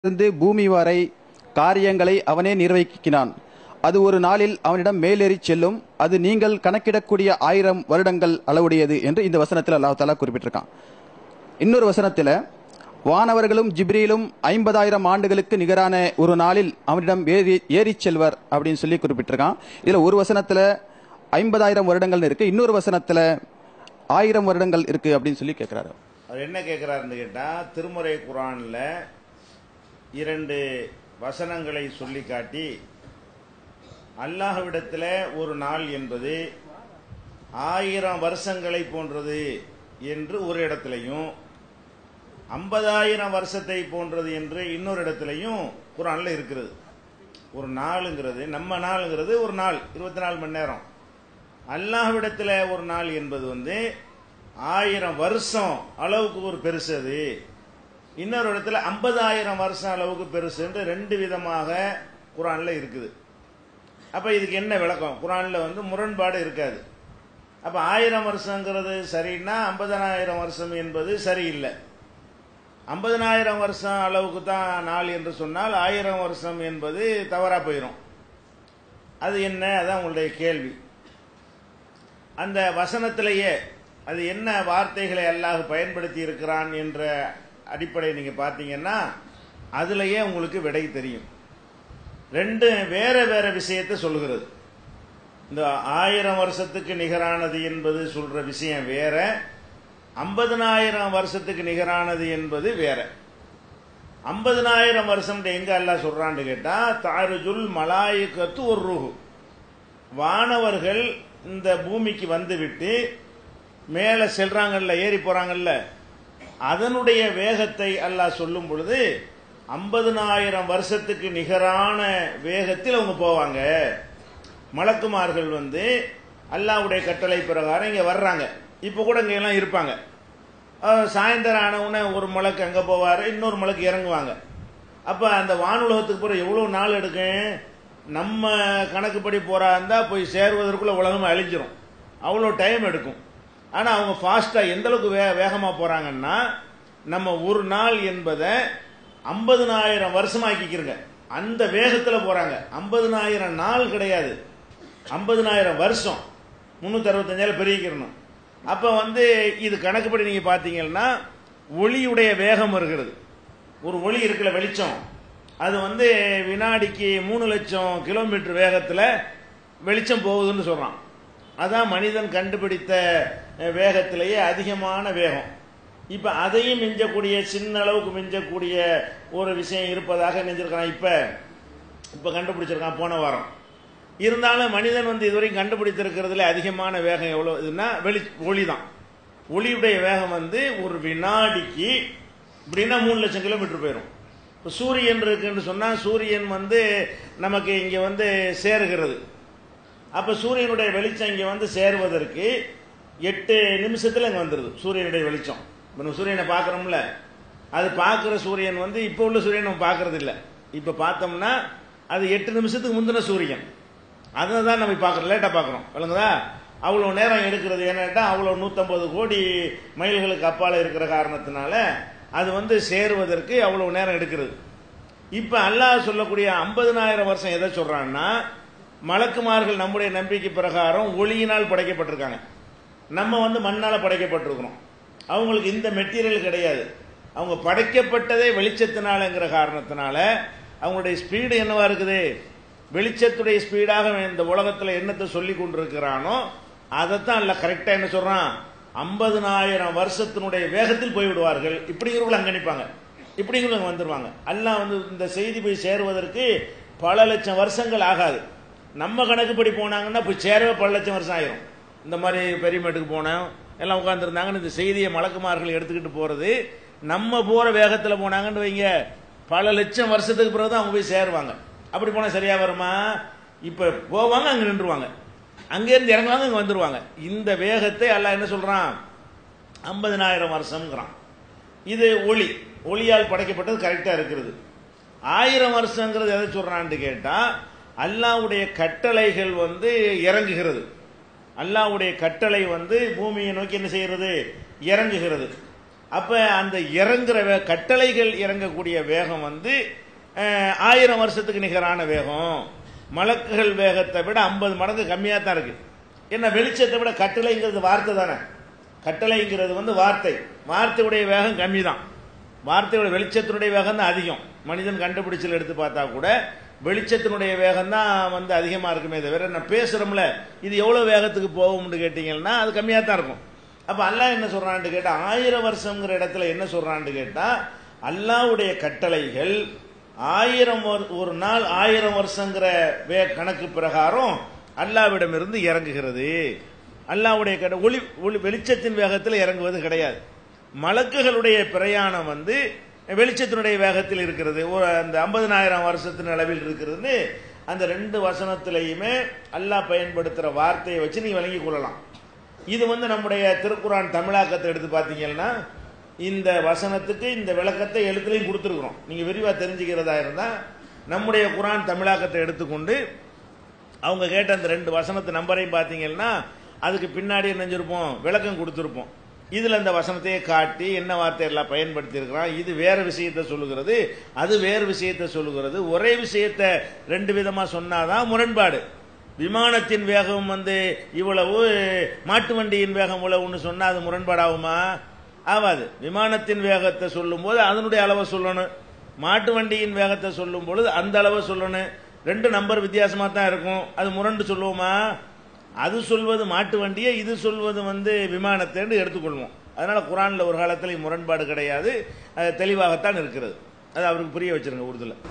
இருந்து பூமி வரை காரியங்களை அவனே நிர்வகிக்கிறான் அது ஒரு நாளில் அவனிடம் மேலேறிச் செல்லும் அது நீங்கள் கணக்கிடக்கூடிய ஆயிரம் வருடங்கள் அளவுடையது என்று இந்த வசனத்தில் அல்லாஹ் தாலா குறிப்பிட்டிருக்கான் இன்னொரு வசனத்தில் வானவர்களும் ஜிப்ரீலும் ஐம்பதாயிரம் ஆண்டுகளுக்கு நிகரான ஒரு நாளில் அவனிடம் ஏறி ஏறிச் செல்வர் அப்படின்னு சொல்லி குறிப்பிட்டிருக்கான் இதில் ஒரு வசனத்தில் ஐம்பதாயிரம் வருடங்கள் இருக்கு இன்னொரு வசனத்தில் ஆயிரம் வருடங்கள் இருக்கு அப்படின்னு சொல்லி கேட்கிறாரு அவர் என்ன கேட்கிறாருன்னு கேட்டா திருமுறை குரான்ல இரண்டு வசனங்களை சொல்லி காட்டி அல்லாஹ்விடத்தில் ஒரு நாள் என்பது ஆயிரம் வருஷங்களை போன்றது என்று ஒரு இடத்திலையும் ஐம்பதாயிரம் வருஷத்தை போன்றது என்று இன்னொரு இடத்திலையும் குரான்ல இருக்கிறது ஒரு நாளுங்கிறது நம்ம நாளுங்கிறது ஒரு நாள் இருபத்தி நாலு மணி நேரம் அல்லாஹ்விடத்தில் ஒரு நாள் என்பது வந்து ஆயிரம் வருஷம் அளவுக்கு ஒரு பெருசு அது இன்னொரு இடத்துல ஐம்பதாயிரம் வருஷம் அளவுக்கு பெருசுன்னு ரெண்டு விதமாக குரான்ல இருக்குது அப்ப இதுக்கு என்ன விளக்கம் குரான்ல வந்து முரண்பாடு இருக்காது அப்ப ஆயிரம் வருஷங்கிறது சரின்னா ஐம்பதனாயிரம் வருஷம் என்பது சரியில்லை ஐம்பதனாயிரம் வருஷம் அளவுக்கு தான் நாள் என்று சொன்னால் ஆயிரம் வருஷம் என்பது தவறா போயிடும் அது என்ன அதான் உங்களுடைய கேள்வி அந்த வசனத்திலேயே அது என்ன வார்த்தைகளை அல்லாஹ் பயன்படுத்தி இருக்கிறான் என்ற அடிப்படை நீங்க பார்த்தீங்கன்னா அதுலயே உங்களுக்கு விடை தெரியும் ரெண்டு வேற வேற விஷயத்தை சொல்லுகிறது இந்த ஆயிரம் வருஷத்துக்கு நிகரானது என்பது சொல்ற விஷயம் வேற ஐம்பதனாயிரம் வருஷத்துக்கு நிகரானது என்பது வேற ஐம்பதனாயிரம் வருஷம் எங்க அல்லாஹ் சொல்றான்னு கேட்டா தாருஜுல் மலாயிக்கத்து ஒரு ரூஹு வானவர்கள் இந்த பூமிக்கு வந்துவிட்டு மேலே செல்றாங்கல்ல ஏறி போறாங்கல்ல அதனுடைய வேகத்தை அல்லாஹ் சொல்லும் பொழுது ஐம்பதனாயிரம் வருஷத்துக்கு நிகரான வேகத்தில் அவங்க போவாங்க மலக்குமார்கள் வந்து அல்லாவுடைய கட்டளை பிரகாரம் இங்க வர்றாங்க இப்ப கூட இங்க எல்லாம் இருப்பாங்க அஹ் சாயந்தரம் ஆனவுடனே ஒரு மலக்கு அங்க போவாரு இன்னொரு மலக்கு இறங்குவாங்க அப்ப அந்த வானுலகத்துக்கு போற எவ்வளவு நாள் எடுக்கும் நம்ம கணக்குப்படி போறா இருந்தா போய் சேருவதற்குள்ள உலகம் அழிஞ்சிரும் அவ்வளோ டைம் எடுக்கும் ஆனா அவங்க ஃபாஸ்டா எந்த அளவுக்கு வே வேகமா போறாங்கன்னா நம்ம ஒரு நாள் என்பதை ஐம்பதுனாயிரம் வருஷமாக்கிக்கிறங்க அந்த வேகத்துல போறாங்க ஐம்பதுனாயிரம் நாள் கிடையாது ஐம்பதுனாயிரம் வருஷம் முன்னூத்தி அறுபத்தஞ்சாயிரம் பெருகிக்கிறணும் அப்ப வந்து இது கணக்குப்படி நீங்க பாத்தீங்கன்னா ஒளியுடைய வேகம் வருகிறது ஒரு ஒளி இருக்குல்ல வெளிச்சம் அது வந்து வினாடிக்கு மூணு லட்சம் கிலோமீட்டர் வேகத்தில் வெளிச்சம் போகுதுன்னு சொல்றான் அதான் மனிதன் கண்டுபிடித்த வேகத்திலேயே அதிகமான வேகம் இப்ப அதையும் மிஞ்சக்கூடிய சின்ன அளவுக்கு மிஞ்சக்கூடிய ஒரு விஷயம் இருப்பதாக நினைச்சிருக்கான் இப்ப இப்ப கண்டுபிடிச்சிருக்கான் போன வாரம் இருந்தாலும் மனிதன் வந்து இதுவரைக்கும் கண்டுபிடித்திருக்கிறதுல அதிகமான வேகம் எவ்வளவு இதுன்னா வெளி ஒளி தான் ஒளியுடைய வேகம் வந்து ஒரு வினாடிக்கு இப்படின்னா மூணு லட்சம் கிலோமீட்டர் போயிடும் இப்போ சூரியன் இருக்குன்னு சொன்னால் சூரியன் வந்து நமக்கு இங்கே வந்து சேருகிறது அப்போ சூரியனுடைய வெளிச்சம் இங்கே வந்து சேருவதற்கு எட்டு நிமிஷத்தில் இங்கே வந்துடுது சூரியனுடைய வெளிச்சம் இப்போ நம்ம சூரியனை பார்க்குறோம்ல அது பார்க்குற சூரியன் வந்து இப்போ உள்ள சூரியன் நம்ம பார்க்கறது இல்லை இப்போ பார்த்தோம்னா அது எட்டு நிமிஷத்துக்கு முந்தின சூரியன் அதை தான் நம்ம பார்க்குறோம் லேட்டாக பார்க்குறோம் விளங்குதா அவ்வளோ நேரம் எடுக்கிறது என்னட்டா அவ்வளோ நூற்றம்பது கோடி மைல்களுக்கு அப்பால் இருக்கிற காரணத்தினால அது வந்து சேருவதற்கு அவ்வளவு நேரம் எடுக்கிறது இப்ப அல்லாஹ் சொல்லக்கூடிய ஐம்பதனாயிரம் வருஷம் எதை சொல்றான்னா மலக்குமார்கள் நம்முடைய நம்பிக்கை பிரகாரம் ஒளியினால் படைக்கப்பட்டிருக்காங்க நம்ம வந்து மண்ணால படைக்கப்பட்டிருக்கிறோம் அவங்களுக்கு இந்த மெட்டீரியல் கிடையாது அவங்க படைக்கப்பட்டதே வெளிச்சத்தினாலங்கிற காரணத்தினால அவங்களுடைய ஸ்பீடு என்னவா இருக்குது வெளிச்சத்துடைய ஸ்பீடாக இந்த உலகத்தில் என்னத்தை சொல்லி கொண்டிருக்கிறானோ அதைத்தான் அல்ல கரெக்டா என்ன சொல்றான் ஐம்பதுனாயிரம் வருஷத்தினுடைய வேகத்தில் போய்விடுவார்கள் இப்படிங்கிறவங்க அங்க நிற்பாங்க இப்படிங்கிறவங்க வந்துருவாங்க எல்லாம் வந்து இந்த செய்தி போய் சேருவதற்கு பல லட்சம் வருஷங்கள் ஆகாது நம்ம கணக்குப்படி போனாங்கன்னா போய் சேரவே பல லட்சம் வருஷம் ஆயிரும் இந்த மாதிரி பெரியமேட்டுக்கு போனோம் எல்லாம் உட்காந்துருந்தாங்கன்னு இந்த செய்தியை மலக்குமார்கள் எடுத்துக்கிட்டு போறது நம்ம போற வேகத்துல போனாங்கன்னு வைங்க பல லட்சம் வருஷத்துக்கு பிறகு தான் அவங்க போய் சேருவாங்க அப்படி போனா சரியா வருமா இப்ப போவாங்க அங்க நின்றுவாங்க அங்கேருந்து இறங்குவாங்க இங்க வந்துருவாங்க இந்த வேகத்தை அல்லாஹ் என்ன சொல்றான் ஐம்பதினாயிரம் வருஷம்ங்கிறான் இது ஒளி ஒளியால் படைக்கப்பட்டது கரெக்டா இருக்கிறது ஆயிரம் வருஷங்கிறது எதை சொல்றான்னு கேட்டா அல்லாவுடைய கட்டளைகள் வந்து இறங்குகிறது அல்லாவுடைய கட்டளை வந்து பூமியை நோக்கி என்ன செய்யறது இறங்குகிறது அப்ப அந்த இறங்குற வே கட்டளைகள் இறங்கக்கூடிய வேகம் வந்து அஹ், ஆயிரம் வருஷத்துக்கு நிகரான வேகம் மலக்குகள் வேகத்தை விட ஐம்பது மடங்கு கம்மியா தான் இருக்கு என்ன வெளிச்சத்தை விட கட்டளைங்கிறது வார்த்தை தானே கட்டளைங்கிறது வந்து வார்த்தை வார்த்தையுடைய வேகம் கம்மி தான் வார்த்தையோட வெளிச்சத்தினுடைய வேகம் தான் அதிகம் மனிதன் கண்டுபிடிச்சல் எடுத்து பார்த்தா கூட வெளிச்சத்தினுடைய வேகம் தான் வந்து அதிகமா இருக்குமே தவிர நான் பேசுறோம்ல இது எவ்வளவு வேகத்துக்கு போகும்னு கேட்டீங்கன்னா அது கம்மியா தான் இருக்கும் அப்ப அல்லாஹ் என்ன சொல்றான்னு கேட்டா ஆயிரம் வருஷம்ங்கிற இடத்துல என்ன சொல்றான்னு கேட்டா அல்லாஹ்வுடைய கட்டளைகள் ஆயிரம் ஒரு- ஒரு நாள் ஆயிரம் வருஷங்கிற வே கணக்கு பிரகாரம் அல்லாவிடமிருந்து இறங்குகிறது அல்லாஹ்வுடைய கட ஒளி ஒளி வெளிச்சத்தின் வேகத்தில் இறங்குவது கிடையாது மலக்குகளுடைய பிரயாணம் வந்து வெளிச்சத்தினுடைய வேகத்தில் இருக்கிறது ஒரு அந்த ஐம்பதனாயிரம் வருஷத்தின் அளவில் இருக்கிறது அந்த ரெண்டு வசனத்திலையுமே அல்லாஹ் பயன்படுத்துற வார்த்தையை வச்சு நீங்க விளங்கிக் கொள்ளலாம் இது வந்து நம்முடைய திருக்குறான் தமிழாக்கத்தை எடுத்து பார்த்தீங்கன்னா இந்த வசனத்துக்கு இந்த விளக்கத்தை எழுத்துலையும் கொடுத்துருக்குறோம் நீங்க விரிவா தெரிஞ்சுக்கிறதா இருந்தா நம்முடைய குரான் தமிழாக்கத்தை எடுத்துக்கொண்டு அவங்க கேட்ட அந்த ரெண்டு வசனத்து நம்பரையும் பார்த்தீங்கன்னா அதுக்கு பின்னாடி என்ன செஞ்சிருப்போம் விளக்கம் கொடுத்துருப்போம் இதுல அந்த வசனத்தையே காட்டி என்ன வார்த்தை எல்லாம் பயன்படுத்தி இருக்கிறான் இது வேற விஷயத்தை சொல்லுகிறது அது வேறு விஷயத்தை சொல்லுகிறது ஒரே விஷயத்தை ரெண்டு விதமா சொன்னாதான் முரண்பாடு விமானத்தின் வேகம் வந்து இவ்வளவு மாட்டு வண்டியின் வேகம் இவ்வளவுன்னு சொன்னா அது முரண்பாடாகுமா ஆகாது விமானத்தின் வேகத்தை சொல்லும் போது அதனுடைய அளவை சொல்லணும் மாட்டு வண்டியின் வேகத்தை சொல்லும் பொழுது அந்த அளவை சொல்லணும் ரெண்டு நம்பர் வித்தியாசமா தான் இருக்கும் அது முரண்டு சொல்லுவோமா அது சொல்வது மாட்டு வண்டியை இது சொல்வது வந்து விமானத்தை எடுத்துக்கொள்வோம் அதனால குரான்ல ஒரு காலத்துல முரண்பாடு கிடையாது அது தெளிவாகத்தான் இருக்கிறது அது அவருக்கு புரிய வச்சிருங்க உருதுல